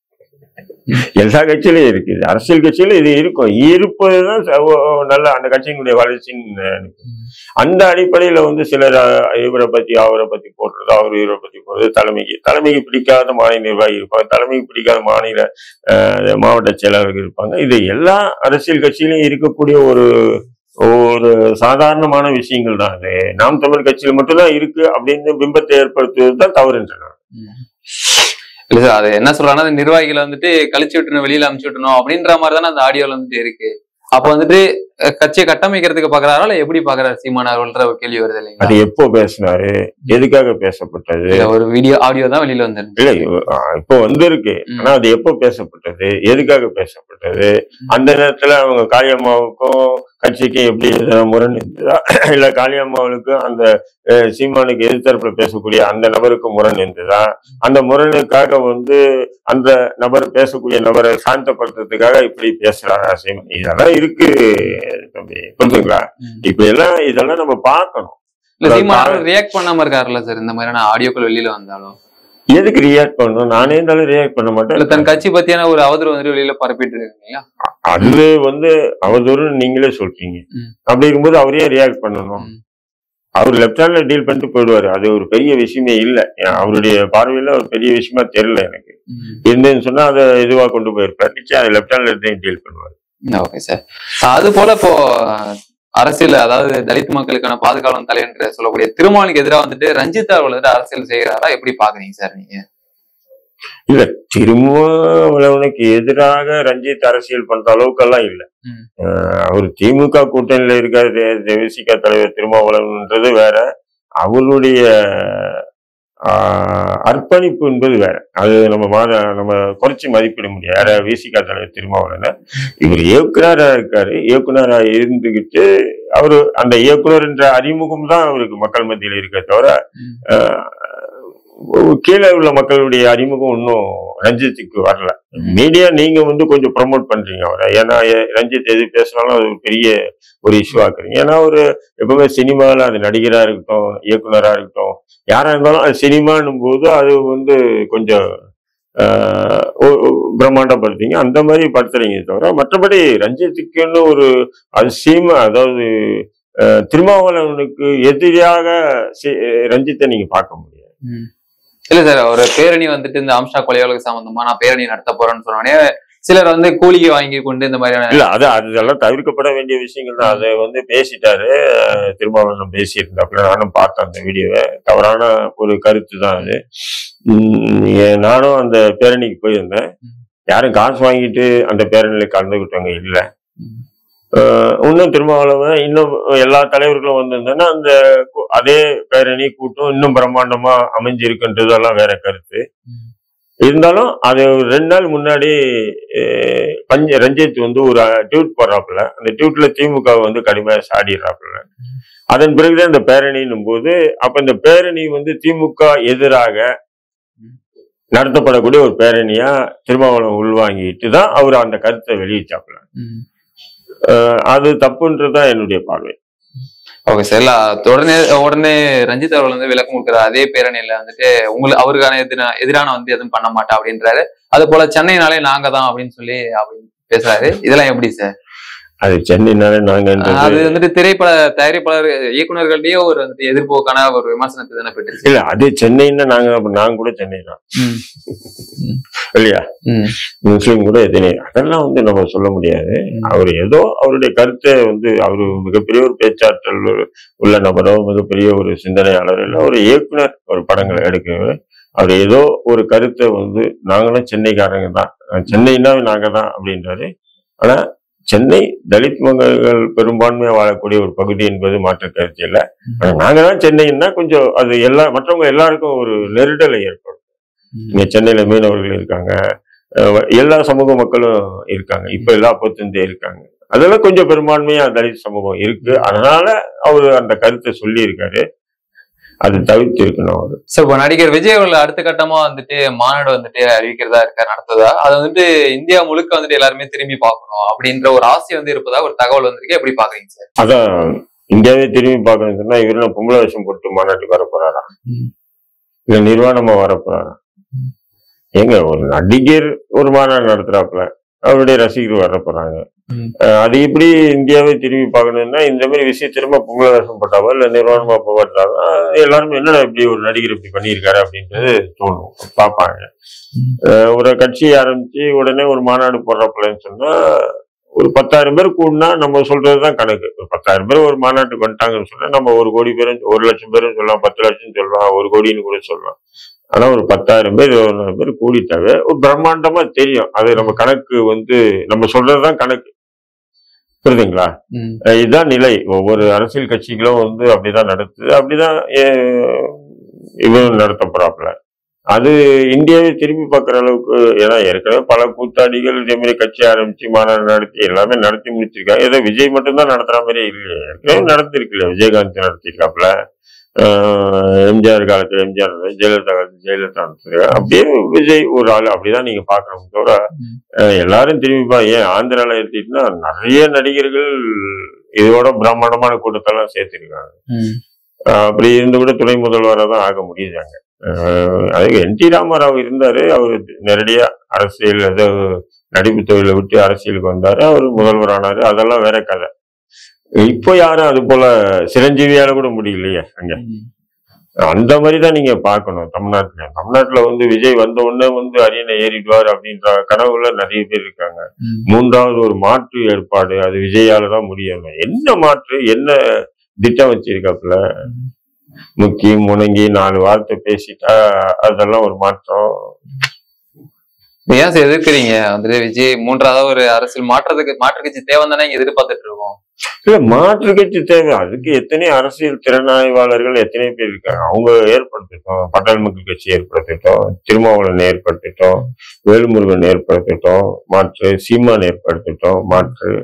Speaker 1: எல்லா கட்சியிலும் இருக்குது அரசியல் கட்சியிலும் இது இருக்கும் இருப்பதுதான் ச- ஓ- ஓ, நல்ல அந்த கட்சியினுடைய வளர்ச்சின்னு எனக்கு. அந்த அடிப்படையில வந்து சிலர் அஹ், இவரை பத்தி அவரை பத்தி போடுறது அவர் இவரை பத்தி போடுறது தலைமைக்கு தலைமைக்கு பிடிக்காத மாநில நிர்வாகி இருப்பாங்க தலைமைக்கு பிடிக்காத மாநில அஹ், மாவட்ட செயலாளர்கள் இருப்பாங்க இது எல்லா அரசியல் கட்சியிலும் இருக்கக்கூடிய ஒரு ஒரு சாதாரணமான விஷயங்கள் தான் அது நாம் தமிழ் கட்சியில மட்டும்தான் இருக்கு அப்படின்னு பிம்பத்தை ஏற்படுத்துவது தான் தவறு என்று நான்
Speaker 3: இல்ல சார் அது என்ன சொல்றாங்கன்னா அந்த நிர்வாகிகளை வந்துட்டு கழிச்சு விட்டுணும் வெளியில அமுச்சு விட்டணும் அப்படின்ற மாதிரி தானே அந்த ஆடியோல வந்துட்டு இருக்கு அப்ப வந்துட்டு அஹ், கட்சியை கட்டமைக்கிறதுக்கு பாக்குறாரா இல்ல எப்படி பாக்குறாரு சீமான் அவர்கள்ன்ற ஒரு கேள்வி வருது இல்லைங்களா
Speaker 1: அது எப்போ பேசினாரு எதுக்காக பேசப்பட்டது
Speaker 3: இல்ல, ஒரு வீடியோ ஆடியோ தான் வெளியில வந்துருக்கு
Speaker 1: இல்ல இவ- ஆ, இப்போ வந்திருக்கு
Speaker 3: ம்.
Speaker 1: ஆனா அது எப்போ பேசப்பட்டது எதுக்காக பேசப்பட்டது அந்த நேரத்துல அவங்க காளியம்மாவுக்கும் கட்சிக்கும் எப்படி எதனா முரண் இருந்ததா இல்ல காளியம்மாவுக்கும் அந்த அஹ், சீமானுக்கு எதிர்த்தரப்புல பேசக்கூடிய அந்த நபருக்கு முரண் இருந்ததா அந்த முரணுக்காக வந்து அந்த நபர் பேசக்கூடிய நபரை சாந்தப்படுத்துறதுக்காக இப்படி பேசுறாரா சீமான் இதெல்லாம் இருக்கு தம்பி புரிஞ்சுங்களா இப்ப எல்லாம் இதெல்லாம் நம்ம பார்க்கணும்
Speaker 3: இல்ல
Speaker 1: அதாவது
Speaker 3: சீமான் ரியாக்ட் பண்ணாம இருக்காருல்ல சார் இந்த மாதிரியான ஆடியோக்கள் வெளியில வந்தாலும்
Speaker 1: எதுக்கு ரியாக்ட் பண்ணணும் நானே இருந்தாலும் ரியாக்ட் பண்ண
Speaker 3: இல்ல
Speaker 1: மாட்டேன்
Speaker 3: தன் கட்சி பத்தியான ஒரு அவதூறு வந்துட்டு வெளியில பரப்பிட்டு இருக்கீங்களா
Speaker 1: அது வந்து அவதூறுன்னு நீங்களே சொல்றீங்க
Speaker 3: ம்.
Speaker 1: அப்படி இருக்கும்போது அவரே ரியாக்ட் பண்ணணும்
Speaker 3: ம். அவர்
Speaker 1: லெஃப்ட் ஹேண்ட்ல டீல் பண்ணிட்டு போயிடுவாரு அது ஒரு பெரிய விஷயமே இல்ல ஏன் அவருடைய பார்வையில ஒரு பெரிய விஷயமா தெரியல எனக்கு இருந்தேன்னு சொன்னா அதை இதுவா கொண்டு போயிருப்பாரு நிச்சயம் அதை லெஃப்ட் ஹேண்ட்ல இருந்தே டீல் பண்ணுவாரு
Speaker 3: ஓகே சார் அது போல இப்போ அஹ், அரசியல் அதாவது தலித் மக்களுக்கான பாதுகாவலன் தலை என்று சொல்லக்கூடிய திருமாலுக்கு எதிராக வந்துட்டு ரஞ்சித் அவர்கள் வந்துட்டு அரசியல் செய்கிறாரா எப்படி பாக்குறீங்க சார் நீங்க
Speaker 1: இல்ல திருமாவளவனுக்கு எதிராக ரஞ்சித் அரசியல் பண்ற அளவுக்கெல்லாம் இல்ல
Speaker 3: ம்.
Speaker 1: அஹ் அவர் திமுக கூட்டணியில இருக்காரு தேசிக தலைவர் திருமாவளவன்ன்றது வேற அவருடைய ஆஹ், அர்ப்பணிப்பு என்பது வேற அது நம்ம மாத நம்ம குறைச்சி மதிப்பிட முடியாது யார விசிகா தலைவர் திருமாவளவன இவர் இயக்குனரா இருக்காரு இயக்குனரா இருந்துகிட்டு அவரு அந்த இயக்குனர் என்ற அறிமுகம் தான் அவருக்கு மக்கள் மத்தியில் இருக்க தவிர
Speaker 3: ம்.
Speaker 1: ஆஹ், கீழே உள்ள மக்களுடைய அறிமுகம் இன்னும் ரஞ்சித்துக்கு வரல மீடியா நீங்க வந்து கொஞ்சம் ப்ரமோட் பண்றீங்க அவரை ஏன்னா எ- ரஞ்சித் எது பேசினாலும் அது ஒரு பெரிய ஒரு இஷ்யூ ஆக்குறீங்க ஏன்னா ஒரு எப்பவுமே சினிமாவில் அது நடிகரா இருக்கட்டும் இயக்குனரா இருக்கட்டும் யாரா இருந்தாலும் அது சினிமான்னும் போது அது வந்து கொஞ்சம் ஆஹ், ஒ- ஒ- பிரம்மாண்டப்படுத்தீங்க அந்த மாதிரி படுத்துறீங்க தவிர மற்றபடி ரஞ்சித்துக்குன்னு ஒரு அது சீமா அதாவது ஆஹ், திருமாவளவனுக்கு எதிராக சி- ரஞ்சித்தை நீங்க பார்க்க முடியாது
Speaker 3: இல்ல சார் ஒரு பேரணி வந்துட்டு இந்த அம்சா கொலையாளுக்கு சம்பந்தமா நான் பேரணி நடத்த போறேன்னு சொன்னோடனே சிலர் வந்து கூலிக்கு வாங்கி கொண்டு இந்த மாதிரியான
Speaker 1: இல்ல அது அதெல்லாம் தவிர்க்கப்பட வேண்டிய விஷயங்கள் தான் அதை வந்து பேசிட்டாரு அஹ் திருமாவளவன் பேசியிருந்தாப்புல நானும் பார்த்தேன் அந்த வீடியோவை தவறான ஒரு கருத்து தான் அது உம் ஏ- நானும் அந்த பேரணிக்கு போயிருந்தேன் யாரும் காசு வாங்கிட்டு அந்த பேரணியில கலந்துக்கிட்டவங்க இல்ல
Speaker 3: ம்.
Speaker 1: அஹ் இன்னும் திருமாவளவன் இன்னும் எல்லா தலைவர்களும் வந்திருந்தேன்னா அந்த கூ- அதே பேரணி கூட்டம் இன்னும் பிரம்மாண்டமா அமைஞ்சிருக்குன்றதெல்லாம் வேற கருத்து
Speaker 3: ம்.
Speaker 1: இருந்தாலும் அது ஒரு ரெண்டு நாள் முன்னாடி அஹ், பஞ்ச ரஞ்சித் வந்து ஒரு ட்வீட் போடுறாப்புல அந்த ட்வீட்ல திமுக வந்து கடுமையா சாடிடுறாப்புல அதன் பிறகுதான் இந்த பேரணின்னும் போது அப்ப இந்த பேரணி வந்து திமுக எதிராக நடத்தப்படக்கூடிய ஒரு பேரணியா திருமாவளவன் உள்வாங்கிட்டு தான் அவர் அந்த கருத்தை வெளியிட்டாப்புல
Speaker 3: ம்.
Speaker 1: அஹ், அது தப்புன்றதுதான் என்னுடைய பார்வை
Speaker 3: ஓகே சார் இல்ல உடனே உடனே ரஞ்சித் அவர்கள் வந்து விளக்கம் கொடுக்குறாரு அதே பேரணியில வந்துட்டு உங்களுக்கு அவருக்கான எதிரா எதிரான வந்து எதுவும் பண்ண மாட்டா அப்படின்றாரு அது போல சென்னைனாலே நாங்க தான் அப்படின்னு சொல்லி அப்படி பேசுறாரு இதெல்லாம் எப்படி சார்
Speaker 1: அது சென்னைனாலே நாங்க
Speaker 3: அது வந்துட்டு திரைப்பட தயாரிப்பாளர் இயக்குனர்கள்லயே ஒரு வந்துட்டு எதிர்ப்போக்கான ஒரு விமர்சனத்தை தானே பெற்றுச்சு
Speaker 1: இல்ல அது சென்னைன்னா நாங்க அப்ப நாங்க கூட சென்னை தான் இல்லையா
Speaker 3: ம்.
Speaker 1: முஸ்லீம் கூட எத்தனை அதெல்லாம் வந்து நம்ம சொல்ல முடியாது அவர் ஏதோ அவருடைய கருத்தை வந்து அவர் மிகப்பெரிய ஒரு பேச்சாற்றல் உள்ள- உள்ள நபரோ மிகப்பெரிய ஒரு சிந்தனையாளர் இல்லை ஒரு இயக்குனர் ஒரு படங்களை எடுக்கிறவர் அவர் ஏதோ ஒரு கருத்தை வந்து நாங்களும் சென்னைக்காரங்க தான் அஹ் சென்னைனா நாங்க தான் அப்படின்றாரு ஆனா சென்னை தலித் மக்கள் பெரும்பான்மையா வாழக்கூடிய ஒரு பகுதி என்பது மாற்று கருத்து இல்லை ஆனா நாங்க தான் சென்னைன்னா கொஞ்சம் அது எல்லா மற்றவங்க எல்லாருக்கும் ஒரு நெருடலை ஏற்படும் இங்க சென்னையில மீனவர்கள் இருக்காங்க அஹ் எல்லா சமூக மக்களும் இருக்காங்க இப்ப எல்லா பத்திருந்தே இருக்காங்க அதெல்லாம் கொஞ்சம் பெரும்பான்மையா தலித் சமூகம் இருக்கு அதனால அவர் அந்த கருத்தை சொல்லி இருக்காரு அது தவிர்த்து இருக்கணும் அவரு
Speaker 3: சோ இப்போ நடிகர் விஜய் அவர்கள் அடுத்த கட்டமா வந்துட்டு மாநாடு வந்துட்டு அறிவிக்கிறதா இருக்க நடத்துதா அது வந்துட்டு இந்தியா முழுக்க வந்துட்டு எல்லாருமே திரும்பி பார்க்கணும் அப்படின்ற ஒரு ஆசை வந்து இருப்பதா ஒரு தகவல் வந்திருக்கு எப்படி பாக்குறீங்க சார்
Speaker 1: அதான் இந்தியாவே திரும்பி பார்க்கணும்னு சொன்னா இவரெல்லாம் பொம்பளை வேஷம் போட்டு மாநாட்டுக்கு வர போறாரா
Speaker 3: ம்.
Speaker 1: இல்ல நிர்வாணமா வர போறாரா ஏங்க ஒரு நடிகர் ஒரு மாநாடு நடத்துறாப்புல அவருடைய ரசிகர் வர போறாங்க
Speaker 3: ம்.
Speaker 1: அஹ் அது எப்படி இந்தியாவை திரும்பி பார்க்கணும்னா இந்த மாதிரி விஷயம் திரும்ப பொங்கல் வேஷம் போட்டாவோ இல்ல நிர்வாணமா போட்டாவோ எல்லாருமே என்னடா இப்படி ஒரு நடிகர் இப்படி பண்ணியிருக்காரு அப்படின்றது தோணும் பார்ப்பாங்க
Speaker 3: ம்.
Speaker 1: அஹ் ஒரு கட்சி ஆரம்பிச்சு உடனே ஒரு மாநாடு போடுறப்பலன்னு சொன்னா ஒரு பத்தாயிரம் பேர் கூடனா நம்ம சொல்றதுதான் கணக்கு ஒரு பத்தாயிரம் பேர் ஒரு மாநாட்டுக்கு வந்துட்டாங்கன்னு சொன்னா நம்ம ஒரு கோடி பேரும் ஒரு லட்சம் பேரும் சொல்லலாம் பத்து லட்சம் சொல்லலாம் ஒரு கோடின்னு கூட சொல்லலாம் ஆனா ஒரு பத்தாயிரம் பேர் இருபதாயிரம் பேர் கூடிட்டாவே ஒரு பிரம்மாண்டமா தெரியும் அது நம்ம கணக்கு வந்து நம்ம சொல்றதுதான் கணக்கு புரியுதுங்களா
Speaker 3: ம்.
Speaker 1: அஹ் இதுதான் நிலை ஒவ்வொரு அரசியல் கட்சிகளும் வந்து அப்படிதான் நடத்துது அப்படிதான் அஹ், இவரும் நடத்த போறாப்புல அது இந்தியாவை திரும்பி பார்க்குற அளவுக்கு ஏன்னா ஏற்கனவே பல கூத்தாடிகள் இதே மாதிரி கட்சி ஆரம்பிச்சு மாநாடு நடத்தி எல்லாமே நடத்தி முடிச்சிருக்காங்க ஏதோ விஜய் மட்டும்தான் நடத்துற மாதிரி இல்லையே ஏற்கனவே நடத்திருக்குல்ல விஜயகாந்த் நடத்திருக்காப்புல ஆஹ் எம்ஜிஆர் காலத்துல எம்ஜிஆர் நடந்தது, ஜெயலலிதா காலத்துல ஜெயலலிதா நடத்திருக்காங்க அப்படியே விஜய் ஒரு ஆள் அப்படிதான் நீங்க பார்க்கணும் தவிர
Speaker 3: ம்.
Speaker 1: அஹ் எல்லாரும் திரும்பி பா ஏன் ஆந்திரால எடுத்துக்கிட்டீங்கன்னா நிறைய நடிகர்கள் இதோட பிரம்மாண்டமான கூட்டத்தெல்லாம் சேர்த்திருக்காங்க
Speaker 3: ம்.
Speaker 1: ஆஹ் அப்படி இருந்து கூட துணை முதல்வராக தான் ஆக முடியுதாங்க ஆஹ் அதுக்கு என் டி ராமராவ் இருந்தாரு அவர் நேரடியா அரசியல் ஏதோ நடிப்பு தொழிலை விட்டு அரசியலுக்கு வந்தாரு அவர் முதல்வர் ஆனாரு அதெல்லாம் வேற கதை இப்போ யாரும் அது போல சிரஞ்சீவியால கூட முடியலையே அங்க
Speaker 3: ம்.
Speaker 1: அந்த மாதிரி தான் நீங்க பார்க்கணும் தமிழ்நாட்டுல தமிழ்நாட்டுல வந்து விஜய் வந்த உடனே வந்து அரியணை ஏறிடுவார் அப்படின்ற கனவுல நிறைய பேர் இருக்காங்க
Speaker 3: ம்.
Speaker 1: மூன்றாவது ஒரு மாற்று ஏற்பாடு அது விஜயால தான் முடியும் என்ன மாற்று என்ன திட்டம் வச்சிருக்காப்புல முக்கி முணங்கி நாலு வார்த்தை பேசிட்டா அதெல்லாம் ஒரு மாற்றம்
Speaker 3: இப்ப ஏன் சார் எதிர்க்கிறீங்க வந்துட்டு விஜய் மூன்றாவது ஒரு அரசியல் மாற்றத்துக்கு மாற்று கட்சி தேவை தானே இங்க எதிர்பார்த்துட்டு இருக்கோம்
Speaker 1: இல்ல மாற்று கட்சி தேவை அதுக்கு எத்தனை அரசியல் திறனாய்வாளர்கள் எத்தனை பேர் இருக்காங்க அவங்க ஏற்படுத்திட்டோம் பட்டாள் மக்கள் கட்சி ஏற்படுத்திட்டோம் திருமாவளவன் ஏற்படுத்திட்டோம் வேலுமுருகன் ஏற்படுத்திட்டோம் மாற்று சீமான் ஏற்படுத்திட்டோம் மாற்று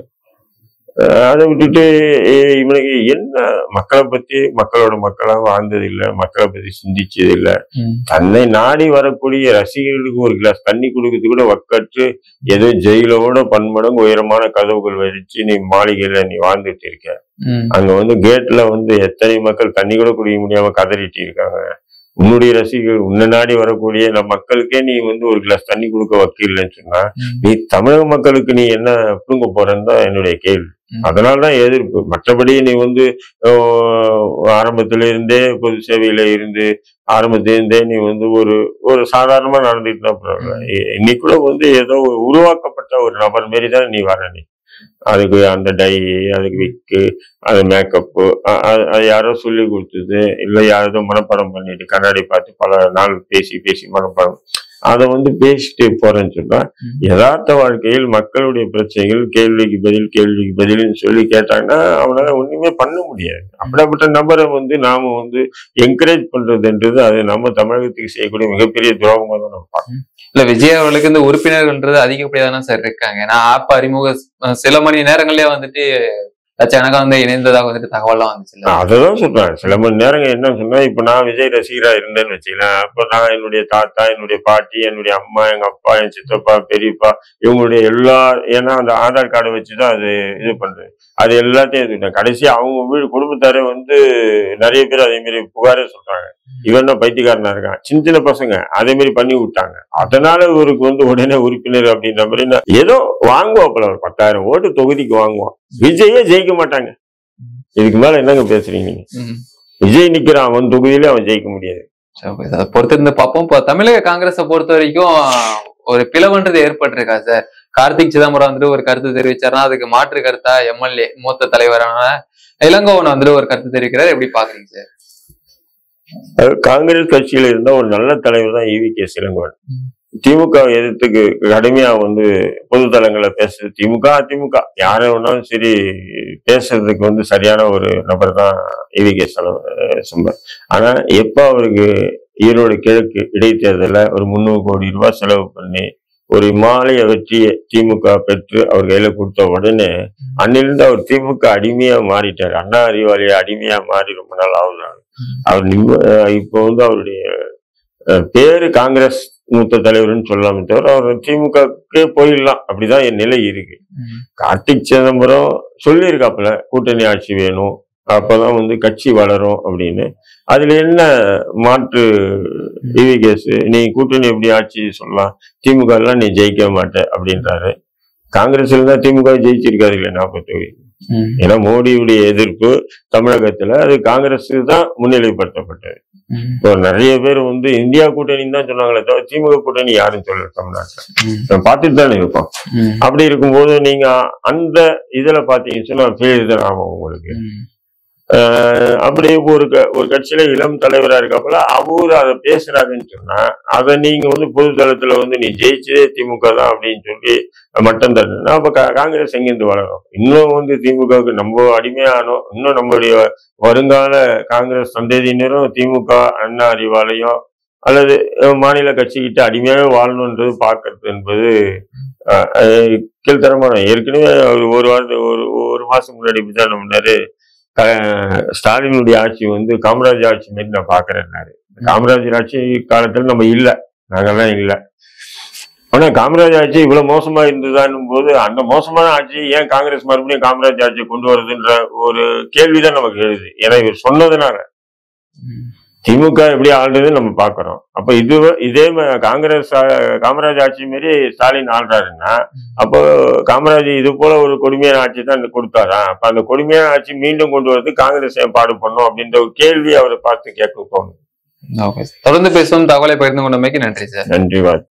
Speaker 1: அஹ் அதை விட்டுட்டு ஏய், இவனுக்கு என்ன மக்களை பத்தி மக்களோட மக்களா வாழ்ந்தது இல்ல மக்களை பத்தி சிந்திச்சது இல்ல தன்னை நாடி வரக்கூடிய ரசிகர்களுக்கு ஒரு கிளாஸ் தண்ணி குடிக்கிறது கூட வக்கற்று ஏதோ ஜெயிலோட பன்மடங்கு உயரமான கதவுகள் வச்சு நீ மாளிகையில நீ வாழ்ந்துட்டு இருக்க
Speaker 3: ம்.
Speaker 1: அங்க வந்து கேட்ல வந்து எத்தனை மக்கள் தண்ணி கூட குடிக்க முடியாம கதறிட்டு இருக்காங்க உன்னுடைய ரசிகர்கள் உன்னை நாடி வரக்கூடிய நம்ம மக்களுக்கே நீ வந்து ஒரு கிளாஸ் தண்ணி கொடுக்க வக்கீல்லைன்னு சொன்னா
Speaker 3: ம்.
Speaker 1: நீ தமிழக மக்களுக்கு நீ என்ன புடுங்க போறன்னு தான் என்னுடைய கேள்வி
Speaker 3: ம்.
Speaker 1: அதனாலதான் எதிர்ப்பு மற்றபடி நீ வந்து ஆஹ், ஆரம்பத்துல இருந்தே பொது சேவையில இருந்து ஆரம்பத்துல இருந்தே நீ வந்து ஒரு ஒரு சாதாரணமா நடந்துட்டு தான் பரவாயில்ல இ- இன்னைக்கு கூட வந்து ஏதோ ஒரு உருவாக்கப்பட்ட ஒரு நபர் மாரி தான் நீ வர நீ அதுக்கு அந்த டை அதுக்கு விக்கு அது மேக்கப்பு அது யாரோ சொல்லி கொடுத்தது இல்லை யாரோ மனப்பாடம் பண்ணிட்டு கண்ணாடி பார்த்து பல நாள் பேசி பேசி மனப்பாடம் அதை வந்து பேசிட்டு போறேன்னு சொன்னா
Speaker 3: ம்.
Speaker 1: யதார்த்த வாழ்க்கையில் மக்களுடைய பிரச்சனைகள் கேள்விக்கு பதில் கேள்விக்கு பதில்னு சொல்லி கேட்டாங்கன்னா அவனால ஒண்ணுமே பண்ண முடியாது அப்படிப்பட்ட நபரை வந்து நாம வந்து என்கரேஜ் பண்றதுன்றது அது நம்ம தமிழகத்துக்கு செய்யக்கூடிய மிகப்பெரிய துரோகமா தான் நம்ம பார்க்கணும்.
Speaker 3: இல்ல விஜய் அவர்களுக்கு இந்த உறுப்பினர்கள்ன்றது அதிகப்படியா தானே சார் இருக்காங்க ஏன்னா ஆப் அறிமுக அஹ், சில மணி நேரங்கள்லயே வந்துட்டு லட்சக்கணக்கா வந்து இணைந்ததாக வந்துட்டு தகவல்லாம் வந்துச்சு
Speaker 1: நான் அததான் சொல்றேன் சில மணி நேரங்க என்ன சொன்னா இப்ப நான் விஜய் ரசிகரா இருந்தேன்னு வச்சுக்கலாம் அப்ப நான் என்னுடைய தாத்தா என்னுடைய பாட்டி என்னுடைய அம்மா எங்க அப்பா என் சித்தப்பா பெரியப்பா இவங்களுடைய எல்லா ஏன்னா அந்த ஆதார் கார்டை வச்சுதான் அது இது பண்றது அது எல்லாத்தையும் எடுத்துக்கிட்டேன் கடைசி அவங்க வீடு குடும்பத்தாரே வந்து நிறைய பேர் அதே மாதிரி புகாரே சொல்றாங்க இவன் என்ன பைத்தியக்காரனா இருக்கான் சின்ன சின்ன பசங்க அதே மாதிரி பண்ணி விட்டாங்க அதனால இவருக்கு வந்து உடனே உறுப்பினர் அப்படின்ற மாதிரி நான் ஏதோ வாங்குவாப்புல ஒரு பத்தாயிரம் ஓட்டு தொகுதிக்கு வாங்குவான் விஜயே ஜெயிக்க மாட்டாங்க இதுக்கு மேல என்னங்க பேசுறீங்க நீங்க
Speaker 3: ம்.
Speaker 1: விஜய் நிக்கிறான் அவன் தொகுதியில அவன் ஜெயிக்க முடியாது
Speaker 3: சரி, okay. அதை பொறுத்திருந்து பார்ப்போம் இப்போ தமிழக காங்கிரஸை பொறுத்த வரைக்கும் ஒரு பிளவுன்றது ஏற்பட்டிருக்கா சார் கார்த்திக் சிதம்பரம் வந்துட்டு ஒரு கருத்து தெரிவிச்சாருன்னா அதுக்கு மாற்று கருத்தா எம்எல்ஏ மூத்த தலைவரான இளங்கோவன் வந்துட்டு ஒரு கருத்து தெரிவிக்கிறார் எப்படி பாக்குறீங்க சார்
Speaker 1: அது காங்கிரஸ் கட்சியில இருந்த ஒரு நல்ல தலைவர் தான் ஈவி கே சிலங்கோவன்
Speaker 3: ம்.
Speaker 1: திமுக எதிர்த்துக்கு கடுமையா வந்து பொது தளங்களை பேசுறது திமுக அதிமுக யாரை வேணாலும் சரி பேசுறதுக்கு வந்து சரியான ஒரு நபர் தான் ஈவி கே சிம்பர் ஆனா எப்ப அவருக்கு ஈரோடு கிழக்கு இடைத்தேர்தல ஒரு முந்நூறு கோடி ரூபாய் செலவு பண்ணி ஒரு இமாலய வெற்றியை திமுக பெற்று அவர் கையில கொடுத்த உடனே அன்னிலிருந்து அவர் திமுக அடிமையா மாறிட்டார் அண்ணா அறிவாலய அடிமையா மாறி ரொம்ப நாள் ஆகுது அவர் நிம்ம- அஹ் இப்போ வந்து அவருடைய அஹ், பேரு காங்கிரஸ் மூத்த தலைவர்னு சொல்லாம தவிர அவர் திமுகக்கே போயிடலாம் அப்படிதான் என் நிலை இருக்கு கார்த்திக் சிதம்பரம் சொல்லியிருக்காப்புல கூட்டணி ஆட்சி வேணும் அப்பதான் வந்து கட்சி வளரும் அப்படின்னு அதுல என்ன மாற்று இவிகேஸ் நீ கூட்டணி எப்படி ஆட்சி சொல்லலாம் திமுக எல்லாம் நீ ஜெயிக்க மாட்ட அப்படின்றாரு காங்கிரஸ்ல தான் திமுக ஜெயிச்சிருக்காரு இல்லையா நாற்பத்தி
Speaker 3: ம்.
Speaker 1: ஏன்னா மோடியுடைய எதிர்ப்பு தமிழகத்துல அது காங்கிரஸ் தான் முன்னிலைப்படுத்தப்பட்டது
Speaker 3: ம்.
Speaker 1: இப்போ நிறைய பேர் வந்து இந்தியா கூட்டணின்னு தான் சொன்னாங்களே தவிர திமுக கூட்டணி யாரும் சொல்லல தமிழ்நாட்டுல
Speaker 3: ம்.
Speaker 1: நம்ம பார்த்துட்டு தானே இருக்கோம்
Speaker 3: ம்.
Speaker 1: அப்படி இருக்கும்போது நீங்க அந்த இதுல பாத்தீங்கன்னு சொன்னா பேர் தான் ஆகும் உங்களுக்கு
Speaker 3: ம்.
Speaker 1: ஆஹ் அப்படியே ஒரு க- ஒரு கட்சியில இளம் தலைவரா இருக்கப்பல அவரு அதை பேசுறாருன்னு சொன்னா அதை நீங்க வந்து பொது தளத்துல வந்து நீ ஜெயிச்சதே திமுக தான் அப்படின்னு சொல்லி மட்டம் தரணும்னா அப்ப கா- காங்கிரஸ் எங்கிருந்து வளரும் இன்னும் வந்து திமுகவுக்கு நம்ம அடிமையானோம் இன்னும் நம்மளுடைய வருங்கால காங்கிரஸ் சந்ததியினரும் திமுக அண்ணா அறிவாலயம் அல்லது அஹ், மாநில கட்சிக்கிட்ட அடிமையாவே வாழணுன்றது பார்க்கறது என்பது அஹ், அஹ், கீழ்த்தரமான ஏற்கனவே அவர் ஒரு வாரத்து ஒரு ஒரு மாசம் முன்னாடி இப்படிதான் நம்மனாரு க- ஸ்டாலினுடைய ஆட்சி வந்து காமராஜ் ஆட்சி மாதிரி நான் பாக்குறேன்னாரு காமராஜர் ஆட்சி காலத்துல நம்ம இல்ல நாங்கெல்லாம் இல்ல ஆனா காமராஜ் ஆட்சி இவ்வளவு மோசமா இருந்ததான்னும் போது அந்த மோசமான ஆட்சி ஏன் காங்கிரஸ் மறுபடியும் காமராஜ் ஆட்சியை கொண்டு வருதுன்ற ஒரு கேள்விதான் நமக்கு எழுது ஏன்னா இவர் சொன்னதுனால
Speaker 3: ம்.
Speaker 1: திமுக எப்படி ஆள்றது நம்ம பாக்குறோம் அப்ப இது இதே ம- காங்கிரஸ் ஆ- காமராஜ் ஆட்சி மாரி ஸ்டாலின் ஆள்றாருன்னா அப்போ காமராஜ் இது போல ஒரு கொடுமையான ஆட்சி தான் இந்த கொடுத்தாரா அப்ப அந்த கொடுமையான ஆட்சி மீண்டும் கொண்டு வரது காங்கிரஸ் ஏன் பாடு பண்ணும் அப்படின்ற ஒரு கேள்வி அவரை பார்த்து கேட்க தோணும்
Speaker 3: ஓகே தொடர்ந்து பேசுவோம் தகவலை பகிர்ந்து கொண்டமைக்கு நன்றி சார்
Speaker 1: நன்றி வாழ்த்து